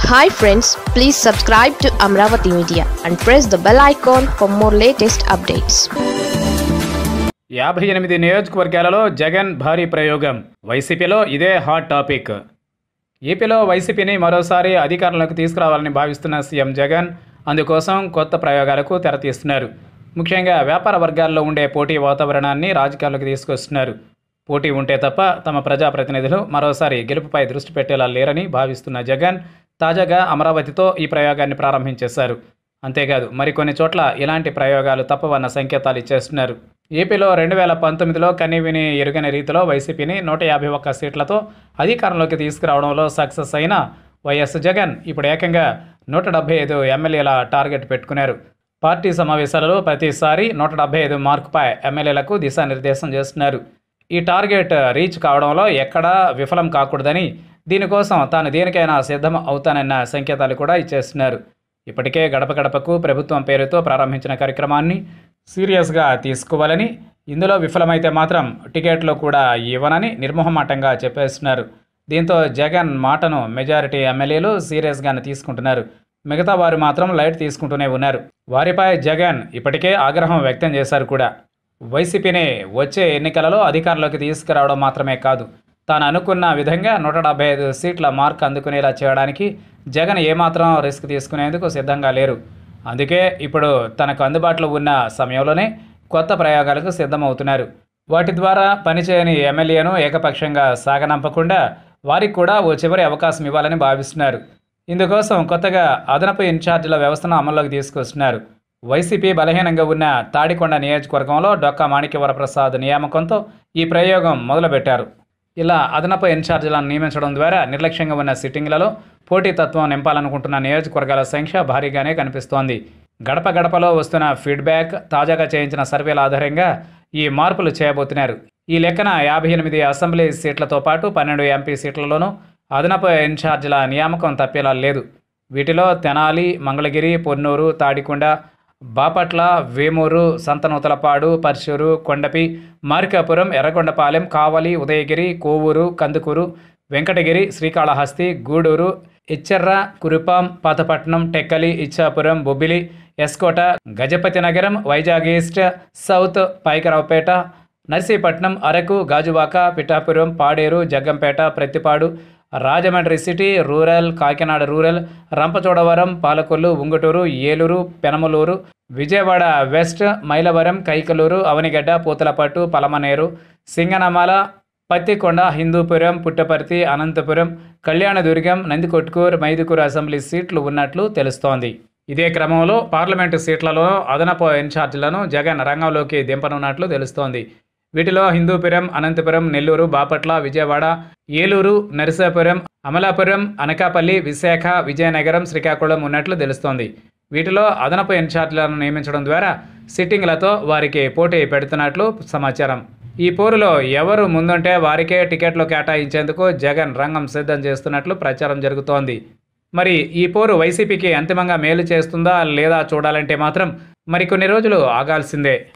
hi friends please subscribe to Amaravati media and press the bell icon for more latest updates యాభై ఎనిమిది నియోజకవర్గాలలో జగన్ భారీ ప్రయోగం వైసీపీలో ఇదే హాట్ టాపిక్ ఏపీలో వైసీపీని మరోసారి అధికారంలోకి తీసుకురావాలని భావిస్తున్న సీఎం జగన్ అందుకోసం కొత్త ప్రయోగాలకు తెరతీస్తున్నారు ముఖ్యంగా వ్యాపార వర్గాల్లో ఉండే పోటీ వాతావరణాన్ని రాజకీయాల్లోకి తీసుకొస్తున్నారు పోటీ ఉంటే తప్ప తమ ప్రజాప్రతినిధులు మరోసారి గెలుపుపై దృష్టి పెట్టేలా లేరని భావిస్తున్న జగన్ తాజాగా అమరావతితో ఈ ప్రయోగాన్ని ప్రారంభించేశారు అంతేకాదు మరికొన్ని చోట్ల ఇలాంటి ప్రయోగాలు తప్పవన్న సంకేతాలు ఇచ్చేస్తున్నారు ఏపీలో రెండు వేల పంతొమ్మిదిలో కనీవిని ఎరుగని రీతిలో వైసీపీని నూట యాభై ఒక్క సీట్లతో అధికారంలోకి తీసుకురావడంలో సక్సెస్ అయిన వైఎస్ జగన్ ఇప్పుడు ఏకంగా నూట డెబ్బై ఐదు ఎమ్మెల్యేల టార్గెట్ పెట్టుకున్నారు పార్టీ సమావేశాలలో ప్రతిసారి నూట డెబ్బై ఐదు మార్కుపై ఎమ్మెల్యేలకు దిశానిర్దేశం చేస్తున్నారు ఈ టార్గెట్ రీచ్ కావడంలో ఎక్కడా విఫలం కాకూడదని దీనికోసం తాను దేనికైనా సిద్ధం అవుతానన్న సంకేతాలు కూడా ఇచ్చేస్తున్నారు ఇప్పటికే గడప గడపకు ప్రభుత్వం పేరుతో ప్రారంభించిన కార్యక్రమాన్ని సీరియస్గా తీసుకోవాలని ఇందులో విఫలమైతే మాత్రం టికెట్లు కూడా ఇవ్వనని నిర్మోహమాటంగా చెప్పేస్తున్నారు దీంతో జగన్ మాటను మెజారిటీ ఎమ్మెల్యేలు సీరియస్గానే తీసుకుంటున్నారు మిగతా వారు మాత్రం లైట్ తీసుకుంటూనే ఉన్నారు వారిపై జగన్ ఇప్పటికే ఆగ్రహం వ్యక్తం చేశారు కూడా వైసీపీని వచ్చే ఎన్నికలలో అధికారంలోకి తీసుకురావడం మాత్రమే కాదు తాను అనుకున్న విధంగా నూట డెబ్బై ఐదు సీట్ల మార్క్ అందుకునేలా చేయడానికి జగన్ ఏమాత్రం రిస్క్ తీసుకునేందుకు సిద్ధంగా లేరు అందుకే ఇప్పుడు తనకు అందుబాటులో ఉన్న సమయంలోనే కొత్త ప్రయోగాలకు సిద్ధమవుతున్నారు వాటి ద్వారా పనిచేయని ఎమ్మెల్యేను ఏకపక్షంగా సాగనంపకుండా వారికి కూడా ఓ చివరి అవకాశం ఇవ్వాలని భావిస్తున్నారు ఇందుకోసం కొత్తగా అదనపు ఇన్ఛార్జీల వ్యవస్థను అమల్లోకి తీసుకొస్తున్నారు వైసీపీ బలహీనంగా ఉన్న తాడికొండ నియోజకవర్గంలో డొక్కా మాణిక్యవరప్రసాద్ నియామకంతో ఈ ప్రయోగం మొదలుపెట్టారు ఇలా అదనపు ఇన్ఛార్జీలను నియమించడం ద్వారా నిర్లక్ష్యంగా ఉన్న సిట్టింగ్లలో పోటీతత్వం నింపాలనుకుంటున్న నియోజకవర్గాల సంఖ్య భారీగానే కనిపిస్తోంది గడప గడపలో వస్తున్న ఫీడ్బ్యాక్ తాజాగా చేయించిన సర్వేల ఆధారంగా ఈ మార్పులు చేయబోతున్నారు ఈ లెక్కన యాభై ఎనిమిది అసెంబ్లీ సీట్లతో పాటు పన్నెండు ఎంపీ సీట్లలోనూ అదనపు ఇన్ఛార్జీల నియామకం తప్పేలా లేదు వీటిలో తెనాలి మంగళగిరి పొన్నూరు తాడికొండ బాపట్ల వేమూరు సంతనూతలపాడు పర్షూరు కొండపి మార్కాపురం ఎర్రగొండపాలెం కావలి Udayagiri Kovur Kandukur Venkatagiri Srikalahasti Gudur ఇచ్చెర్ర Kurupam Pathapatnam Tekkali Ichchapuram Bobbili S Kota Gajapathinagaram Vizag east south Payakaraopeta Narsipatnam Araku Gajuwaka Pithapuram Paderu Jaggampeta Prathipadu Rajahmundry city rural Kakinada rural Rampachodavaram Palakollu Unguturu Eluru Penamaluru Vijayawada west Mylavaram Kaikaluru Avanigadda Puthalapattu Palamaneru Singanamala Pattikonda Hindupuram Puttaparthi Anantapuram Kalyanadurgam Nandikotkur Mydukuru assembly సీట్లు ఉన్నట్లు తెలుస్తోంది ఇదే క్రమంలో పార్లమెంటు సీట్లలో అదనపు ఇన్ఛార్జీలను జగన్ రంగంలోకి దింపనున్నట్లు తెలుస్తోంది వీటిలో హిందూపురం అనంతపురం నెల్లూరు బాపట్ల విజయవాడ ఏలూరు నరసాపురం అమలాపురం అనకాపల్లి విశాఖ విజయనగరం శ్రీకాకుళం ఉన్నట్లు తెలుస్తోంది వీటిలో అదనపు ఇన్ఛార్జీలను నియమించడం ద్వారా సిట్టింగ్లతో వారికి పోటీ పెడుతున్నట్లు సమాచారం ఈ పోరులో ఎవరు ముందుంటే వారికే టికెట్లు కేటాయించేందుకు జగన్ రంగం సిద్ధం చేస్తున్నట్లు ప్రచారం జరుగుతోంది మరి ఈ పోరు వైసీపీకి అంతిమంగా మేలు చేస్తుందా లేదా చూడాలంటే మాత్రం మరికొన్ని రోజులు ఆగాల్సిందే